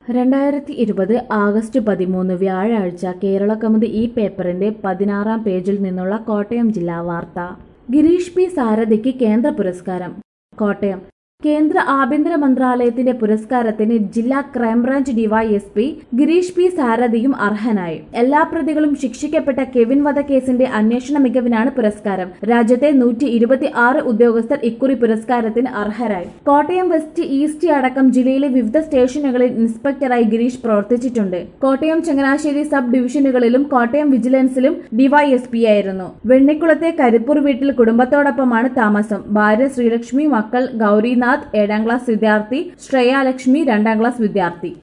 രണ്ടായിരത്തി ഇരുപത് ആഗസ്റ്റ് പതിമൂന്ന് വ്യാഴാഴ്ച കേരള കൗമുദി ഈ പേപ്പറിന്റെ പതിനാറാം പേജിൽ നിന്നുള്ള കോട്ടയം ജില്ലാ വാർത്ത ഗിരീഷ് പി സാരഥിക്ക് കേന്ദ്ര പുരസ്കാരം കോട്ടയം കേന്ദ്ര ആഭ്യന്തര മന്ത്രാലയത്തിന്റെ പുരസ്കാരത്തിന് ജില്ലാ ക്രൈംബ്രാഞ്ച് ഡിവൈഎസ്പി ഗിരീഷ് പി സാരഥിയും അർഹനായി എല്ലാ പ്രതികളും ശിക്ഷിക്കപ്പെട്ട കെവിൻ വധക്കേസിന്റെ അന്വേഷണ മികവിനാണ് പുരസ്കാരം രാജ്യത്തെ നൂറ്റി ഇരുപത്തി ആറ് ഉദ്യോഗസ്ഥർ ഇക്കുറി പുരസ്കാരത്തിന് അർഹരായി കോട്ടയം വെസ്റ്റ് ഈസ്റ്റ് അടക്കം ജില്ലയിലെ വിവിധ സ്റ്റേഷനുകളിൽ ഇൻസ്പെക്ടറായി ഗിരീഷ് പ്രവർത്തിച്ചിട്ടുണ്ട് കോട്ടയം ചങ്ങനാശ്ശേരി സബ് ഡിവിഷനുകളിലും കോട്ടയം വിജിലൻസിലും ഡിവൈഎസ്പി ആയിരുന്നു വെണ്ണിക്കുളത്തെ കരിപ്പൂർ വീട്ടിൽ കുടുംബത്തോടൊപ്പമാണ് താമസം ഭാര്യ ശ്രീലക്ഷ്മി മക്കൾ ഗൌരിനാഥ് ഏഴാം ക്ലാസ് വിദ്യാർത്ഥി ശ്രേയാലക്ഷ്മി രണ്ടാം ക്ലാസ് വിദ്യാർത്ഥി